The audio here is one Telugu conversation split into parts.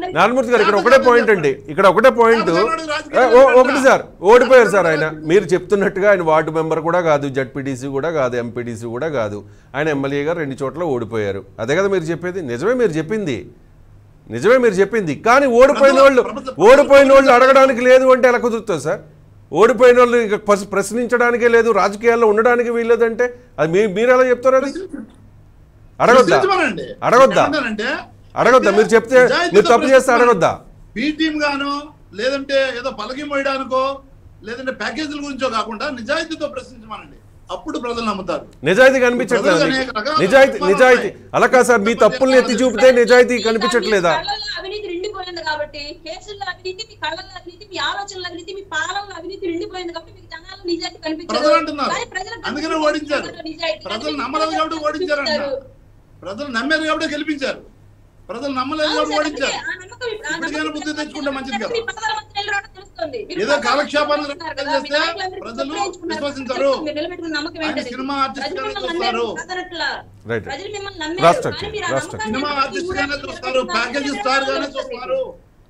నారాయణమూర్తి గారు ఇక్కడ ఒకటే పాయింట్ అండి ఇక్కడ ఒకటే పాయింట్ ఏ, ఓ- ఒకటి సార్ ఓడిపోయారు సార్ ఆయన మీరు చెప్తున్నట్టుగా ఆయన వార్డు మెంబర్ కూడా కాదు జడ్పీటీసీ కూడా కాదు ఎంపీటీసీ కూడా కాదు ఆయన ఎమ్మెల్యేగా రెండు చోట్ల ఓడిపోయారు అదే కదా మీరు చెప్పేది నిజమే మీరు చెప్పింది నిజమే మీరు చెప్పింది కానీ ఓడిపోయిన వాళ్ళు ఓడిపోయిన వాళ్ళు అడగడానికి లేదు అంటే ఎలా కుదురుతుంది సార్ ఓడిపోయిన వాళ్ళు ఇక ప్రశ్- ప్రశ్నించడానికే లేదు రాజకీయాల్లో ఉండడానికి వీల్లేదంటే అది మీ మీరు ఎలా చెప్తారు అది అడగొద్దా ప్రశ్నించమనండి. అడగొద్దా ఏమంటానంటే, అడగొద్దా మీరు చెప్తే నిజాయితీతో మీరు తప్పు చేస్తే ప్రశ్నించమని. అడగొద్దా బి టీమ్ గాను లేదంటే ఏదో పలకి మోయడానికో లేదంటే ప్యాకేజీల గురించో కాకుండా నిజాయితీతో ప్రశ్నించమనండి అప్పుడు ప్రజలు నమ్ముతారు నిజాయితీ కనిపించట్లేదు ప్రజలు మీకు. అనేక రకాల నిజాయితీ అనుమానాలు నిజాయితీ ఉన్నాయి. అలా కాదు సార్ మీ తప్పుల్ని ఎత్తి చూపితే నిజాయితీ కనిపించట్లేదా మీ కళ్ళల్లో అవినీతి నిండిపోయింది కాబట్టి కేసుల్లో అవినీతి మీ కళ్ళల్లో అవినీతి మీ ఆలోచనల అవినీతి మీ పాలనలో అవినీతి నిండిపోయింది కాబట్టి మీకు జనాలు నిజాయితీ కనిపించదు ప్రజలు అంటున్నారు కానీ ప్రజలకు అందుకనే కనిపించదు ఓడించారు నిజాయితీ. ప్రజలు కానీ నమ్మలేదు కాబట్టి ప్రజలు ఓడించారు చూస్తారు. ప్రజలు నమ్మారు కాబట్టి గెలిపించారు ప్రజలు నమ్మలేదు అవును కాబట్టి సార్, ఓడించారు అందుకే ఆ నమ్మకం ఇప్పుడు- ఆ ఇప్పటికైనా నమ్మకం బుద్ధి తెచ్చుకుంటే మంచిది కదా. మీ ప్రజల మధ్య నిలబడడం తెలుస్తుంది. మీరు ఏదో ప్రజల కాలక్షేపాలు మధ్య నిలబడుతున్నారు చేస్తే కదా, మీ నాయకులందరూ ప్రజలు గుర్తించుకున్నారు. విశ్వసించరు. మీరు నిలబెట్టుకున్న నమ్మకం ఆయన ఏంటది? సినిమా ఆర్టిస్ట్ ప్రజలు గానే మిమ్మల్ని చూస్తారు. నమ్మారు, కాదనట్లా. రైట్ ప్రజలు మిమ్మల్ని నమ్మారు, రాష్ట్ర కానీ మీరు ఆ రాష్ట్ర నమ్మకాన్ని సినిమా ఆర్టిస్ట్ గానే చూస్తారు ప్యాకేజీ స్టార్ గానే చూస్తారు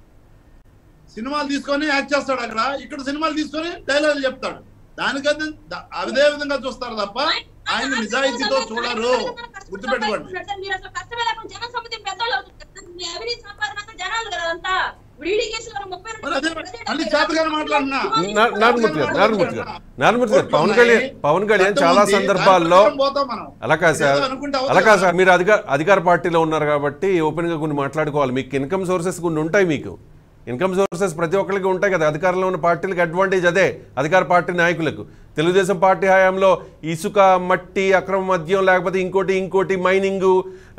సినిమాలు తీసుకొని యాక్ట్ చేస్తాడు అక్కడ ఇక్కడ సినిమాలు తీసుకొని డైలాగులు చెప్తాడు దానికన్నా ద- అదే విధంగా చూస్తారు తప్ప ఆయన నిజాయితీతో చూడరు గుర్తుపెట్టుకోండి మీరు అసలు కష్టమే లేకుండా జనం సమితి పెద్దలు అవుతుంది కదా. మీ అవినీతి సంపాదన అంతా జనాలు కదా అంతా ఇప్పుడు ఈడీ కేసులో ముప్పై రెండు మరి అదే ప్రజలు మళ్ళీ చేతగానే మాట్లాడినా నా- నారాయణమూర్తి గారు నారాయణమూర్తి గారు నారాయణమూర్తి గారు పవన్ కళ్యాణ్ పవన్ కళ్యాణ్ చాలా చట్టం ఉంది, సందర్భాల్లో దాని ప్రకారం పోతాం మనం. అలా కాదు సార్ ఏదో అనుకుంటే అవ్వదు అలా కాదు కదా. సార్ మీరు అధికార అధికార పార్టీలో ఉన్నారు కాబట్టి ఓపెన్గా కొన్ని మాట్లాడుకోవాలి మీకు ఇన్కమ్ సోర్సెస్ కొన్ని ఉంటాయి మీకు ఇన్కమ్ సోర్సెస్ ప్రతి ఒక్కరికి ఉంటాయి కదా అధికారంలో ఉన్న పార్టీలకు అడ్వాంటేజ్ అదే అధికార పార్టీ నాయకులకు తెలుగుదేశం పార్టీ హయాంలో ఇసుక మట్టి అక్రమ మద్యం లేకపోతే ఇంకోటి ఇంకోటి మైనింగ్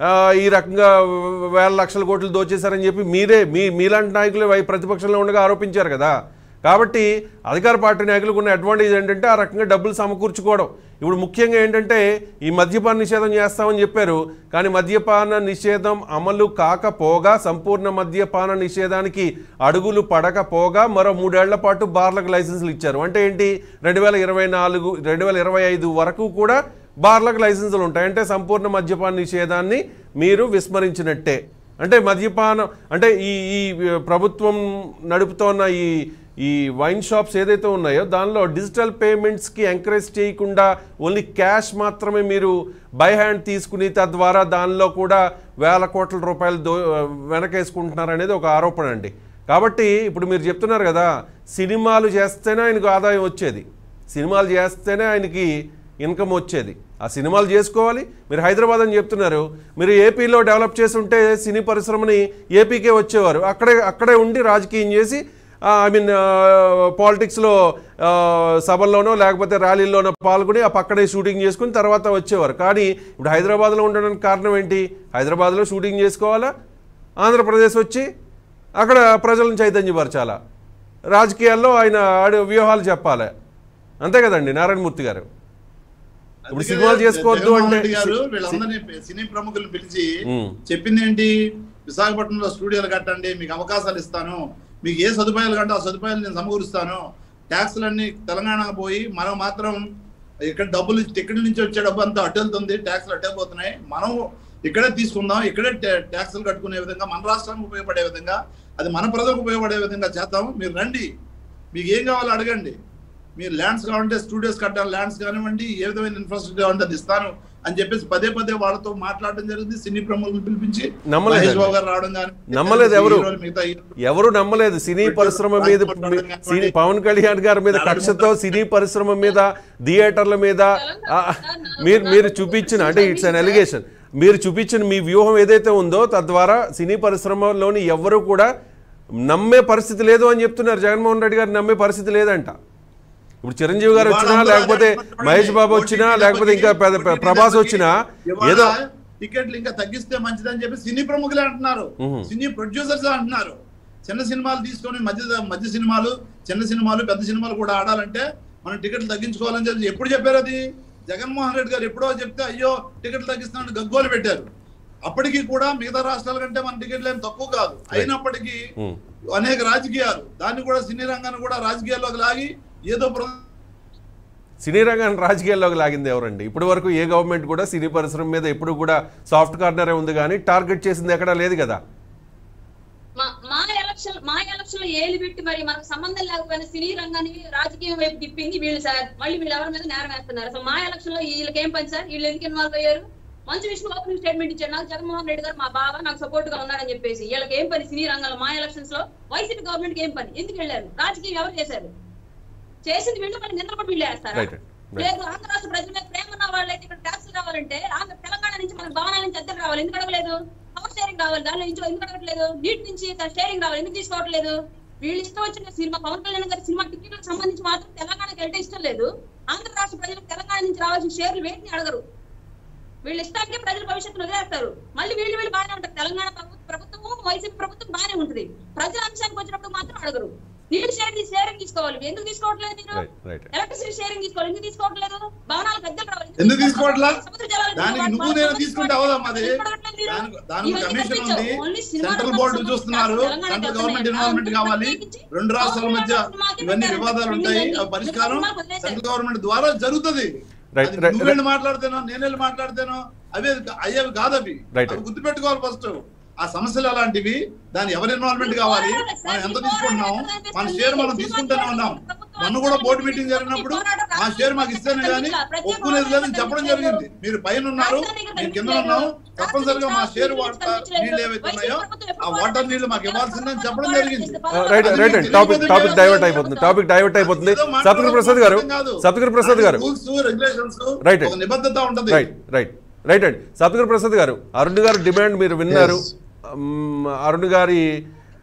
ఈ రకంగా వేల లక్షల కోట్లు దోచేశారని చెప్పి మీరే మీ మీలాంటి నాయకులు వై- ప్రతిపక్షంలో ఉండగా ఆరోపించారు కదా కాబట్టి అధికార పార్టీ నాయకులకు ఉన్న అడ్వాంటేజ్ ఏంటంటే ఆ రకంగా డబ్బులు సమకూర్చుకోవడం ఇప్పుడు ముఖ్యంగా ఏంటంటే ఈ మద్యపాన నిషేధం చేస్తామని చెప్పారు కానీ మద్యపాన నిషేధం అమలు కాకపోగా సంపూర్ణ మద్యపాన నిషేధానికి అడుగులు పడకపోగా మరో మూడేళ్ల పాటు బార్లకు లైసెన్సులు ఇచ్చారు అంటే ఏంటి రెండు వేల ఇరవై నాలుగు రెండు వేల ఇరవై ఐదు వరకు కూడా బార్లకు లైసెన్సులు ఉంటాయి అంటే సంపూర్ణ మద్యపాన నిషేధాన్ని మీరు విస్మరించినట్టే అంటే మద్యపానం అంటే ఈ ఈ ప్రభుత్వం నడుపుతోన్న ఈ ఈ వైన్ షాప్స్ ఏదైతే ఉన్నాయో దానిలో డిజిటల్ పేమెంట్స్కి ఎంకరేజ్ చేయకుండా ఓన్లీ క్యాష్ మాత్రమే మీరు బై హ్యాండ్ తీసుకుని తద్వారా దానిలో కూడా వేల కోట్ల రూపాయలు దో వెనకేసుకుంటున్నారు అనేది ఒక ఆరోపణ అండి కాబట్టి ఇప్పుడు మీరు చెప్తున్నారు కదా సినిమాలు చేస్తేనే ఆయనకు ఆదాయం వచ్చేది సినిమాలు చేస్తేనే ఆయనకి ఇన్కమ్ వచ్చేది ఆ సినిమాలు చేసుకోవాలి మీరు హైదరాబాద్ అని చెప్తున్నారు మీరు ఏపీలో డెవలప్ చేసి ఉంటే సినీ పరిశ్రమని ఏపీకే వచ్చేవారు అక్కడే అక్కడే ఉండి రాజకీయం చేసి ఐ మీన్ పాలిటిక్స్లో సభల్లోనో లేకపోతే ర్యాలీల్లోనో పాల్గొని ఆ పక్కనే షూటింగ్ చేసుకుని తర్వాత వచ్చేవారు కానీ ఇప్పుడు హైదరాబాద్లో ఉండడానికి కారణం ఏంటి హైదరాబాద్లో షూటింగ్ చేసుకోవాలా ఆంధ్రప్రదేశ్ వచ్చి అక్కడ ప్రజలను చైతన్యపరచాలా రాజకీయాల్లో ఆయన ఆడే వ్యూహాలు చెప్పాలి అంతే కదండి నారాయణమూర్తి గారు ఇప్పుడు అందుకే సినిమాలు చేసుకోవద్దు జగన్మోహన్ అంటే రెడ్డి గారు వీళ్ళందరినీ సినీ ప్రముఖులను పిలిచి ఉమ్. చెప్పింది ఏంటి విశాఖపట్నంలో స్టూడియోలు కట్టండి మీకు అవకాశాలు ఇస్తాను మీకు ఏ సదుపాయాలు కంటే ఆ సదుపాయాలు నేను సమకూరుస్తాను ట్యాక్స్లన్నీ తెలంగాణకు పోయి మనం మాత్రం ఇక్కడ డబ్బులు టికెట్ల నుంచి వచ్చే డబ్బు అంతా అటు వెళ్తుంది ట్యాక్స్లు అట్టే పోతున్నాయి మనం ఇక్కడే తీసుకుందాం ఇక్కడే ట్యా- ట్యాక్స్లు కట్టుకునే విధంగా మన రాష్ట్రానికి ఉపయోగపడే విధంగా అది మన ప్రజలకు ఉపయోగపడే విధంగా చేద్దాం మీరు రండి మీకు ఏం కావాలో అడగండి మీరు ల్యాండ్స్ కావాలంటే స్టూడియోస్ కట్టాలి ల్యాండ్స్ కానివ్వండి ఏ విధమైన ఇన్ఫ్రాస్ట్రక్చర్ కావాలంటే అది ఇస్తాను అని చెప్పేసి పదే పదే వాళ్ళతో మాట్లాడడం జరిగింది సినీ ప్రముఖులు పిలిపించి నమ్మలేదు మహేష్ బాబు గారు రావడం కానీ నమ్మలేదు ఎవరు. హీరోలు మిగతా హీరోలు. ఎవరు నమ్మలేదు సినీ పరిశ్రమ మీద సినీ పవన్ కళ్యాణ్ గారి మీద కక్షతో సినీ పరిశ్రమ మీద థియేటర్ల మీద ఆ, మీరు మీరు చూపించిన అంటే ఇట్స్ అన్ ఎలిగేషన్ మీరు చూపించిన మీ వ్యూహం ఏదైతే ఉందో తద్వారా సినీ పరిశ్రమలోని ఎవ్వరూ కూడా నమ్మే పరిస్థితి లేదు అని చెప్తున్నారు జగన్మోహన్ రెడ్డి గారు నమ్మే పరిస్థితి లేదంట ఇప్పుడు చిరంజీవి గారు వచ్చినా ఇవాళ లేకపోతే అందరూ మహేష్ బాబు వచ్చినా లేకపోతే ఇంకా పెద్ద పెద్ద ప్రభాస్ వచ్చినా ఇవాళ ఏదో టికెట్లు ఇంకా తగ్గిస్తే మంచిదని చెప్పి సినీ ప్రముఖులే అంటున్నారు మ్మ్. సినీ ప్రొడ్యూసర్స్ అంటున్నారు చిన్న సినిమాలు తీసుకొని మధ్య మధ్య సినిమాలు చిన్న సినిమాలు పెద్ద సినిమాలు కూడా ఆడాలంటే మనం టికెట్లు తగ్గించుకోవాలని చెప్పి ఎప్పుడు చెప్పారు అది జగన్మోహన్ రెడ్డి గారు ఎప్పుడో చెప్తే అయ్యో టికెట్లు తగ్గిస్తున్నాడు గగ్గోలు పెట్టారు అప్పటికి కూడా మిగతా రాష్ట్రాల కంటే మన టికెట్లు ఏం తక్కువ కాదు అయినప్పటికీ ఉమ్. అనేక రాజకీయాలు దాన్ని కూడా సినీ రంగాన్ని కూడా రాజకీయాల్లోకి లాగి ఏదో ప్ర- సినీ రంగాన్ని రాజకీయాల్లోకి లాగింది ఎవరండి ఇప్పటి వరకు ఏ గవర్నమెంట్ కూడా సినీ పరిశ్రమ మీద ఎప్పుడు కూడా సాఫ్ట్ కార్నరే ఉంది కానీ టార్గెట్ చేసింది ఎక్కడా లేదు కదా మా మా ఎలక్షన్ మా ఎలక్షన్ లో ఏలు పెట్టి మరి మనకు సంబంధం లేకపోయినా సినీ రంగాన్ని రాజకీయం వైపు తిప్పింది వీళ్ళు సార్ మళ్ళీ వీళ్ళు ఎవరి మీద నేరం వేస్తున్నారు అసలు మా ఎలక్షన్ లో వీళ్ళకి ఏం పని సార్ వీళ్ళు ఎందుకు ఇన్వాల్వ్ అయ్యారు మంచి విష్ణు ఓపెనింగ్ స్టేట్మెంట్ ఇచ్చారు నాకు జగన్మోహన్ రెడ్డి గారు మా బావ నాకు సపోర్ట్ గా ఉన్నారని చెప్పేసి వీళ్ళకి ఏం పని సినీ రంగంలో మా ఎలక్షన్స్ లో వైసీపీ గవర్నమెంట్ కి ఏం పని ఎందుకు వెళ్ళారు రాజకీయం ఎవరు చేశారు చేసింది వీళ్ళు మళ్ళీ నిద్ర కూడా వీళ్ళు వేస్తారా Right, right. లేదు ఆంధ్ర రాష్ట్ర ప్రజల మీద ప్రేమ ఉన్న వాళ్ళైతే ఇక్కడ ట్యాక్స్ రావాలంటే ఆంధ్ర తెలంగాణ నుంచి మనకు భవనాల నుంచి అద్దెలు రావాలి ఎందుకు అడగలేదు పవర్ షేరింగ్ రావాలి దానిలో నుంచి ఎందుకు అడగట్లేదు నీటి నుంచి షేరింగ్ రావాలి ఎందుకు తీసుకోవట్లేదు వీళ్ళు ఇష్టం వచ్చిన సినిమా పవన్ కళ్యాణ్ గారి సినిమా టికెట్లకు సంబంధించి మాత్రం తెలంగాణకి వెళ్తే ఇష్టం లేదు ఆంధ్ర రాష్ట్ర ప్రజలకు తెలంగాణ నుంచి రావాల్సిన షేర్లు వేటిని అడగరు వీళ్ళు ఇష్టానికి ప్రజల భవిష్యత్తును వదిలేస్తారు మళ్ళీ వీళ్ళు వీళ్ళు బాగానే ఉంటారు తెలంగాణ ప్రభు- ప్రభుత్వము వైసీపీ ప్రభుత్వం బాగానే ఉంటుంది ప్రజల అంశానికి వచ్చినప్పుడు మాత్రం అడగరు నీళ్ళు షేరింగ్ షేరింగ్ తీసుకోవాలి ఎందుకు తీసుకోవట్లేదు మీరు రైట్ రైట్ ఎలక్ట్రిసిటీ షేరింగ్ తీసుకోవాలి ఎందుకు తీసుకోవట్లేదు భవనాలు పెద్దలు రావాలి ఎందుకు తీసుకోవట్లా సముద్ర జలాలు దానికి ఎందుకు నువ్వు నేను వాడుకోవాలి? తీసుకుంటే అవదమ్మా అది ఎందుకు అడగట్లేదు మీరు? దానికి దానికి ఇవన్నీ కమిషన్ కనిపించవు. ఉంది ఓన్లీ సినిమా సెంట్రల్ రంగం బోర్డు సంబంధించి చూస్తున్నారు Telangana central government government involvement కావాలి ప్రత్యేకించి రెండు రాష్ట్రాల మధ్య సినిమాకి ఇవన్నీ పెట్టారు. వివాదాలు ఉంటాయి ఇవన్నీ అవి పరిష్కారం సినిమాకి వదిలేశారు. సెంట్రల్ గవర్నమెంట్ ద్వారా జరుగుతుంది Right, అది right, నువ్వు వెళ్ళి మాట్లాడితేనో నేను వెళ్ళి మాట్లాడితేనో అవి అయ్యేవి కాదవి Right. అవి గుర్తుపెట్టుకోవాలి ఫస్ట్ ఆ సమస్యలు అలాంటివి దాని ఎవరి ఇన్వాల్వ్మెంట్ కావాలి మనం ఎంత తీసుకుంటున్నాం మన షేర్ మనం తీసుకుంటూనే ఉన్నాం మొన్న కూడా బోర్డు మీటింగ్ జరిగినప్పుడు మా షేర్ మాకు ఇస్తేనే కానీ ఒప్పుకునేది లేదని చెప్పడం జరిగింది మీరు పైన ఉన్నారు మేము కింద ఉన్నాం తప్పనిసరిగా మా షేర్ వాటర్ నీళ్ళు ఏవైతే ఉన్నాయో ఆ వాటర్ నీళ్లు మాకు ఇవ్వాల్సిందని చెప్పడం జరిగింది రైట్ రైట్ అండి టాపిక్ టాపిక్ డైవర్ట్ అయిపోతుంది టాపిక్ డైవర్ట్ అయిపోతుంది సప్తగిరి ప్రసాద్ గారు సప్తగిరి ప్రసాద్ గారు రూల్స్ రెగ్యులేషన్స్ Right. ఒక నిబద్ధత ఉంటది రైట్ రైట్ రైట్ అండి సప్తగిరి ప్రసాద్ గారు అరుణ్ గారు డిమాండ్ మీరు విన్నారు మ్, అరుణ్ గారి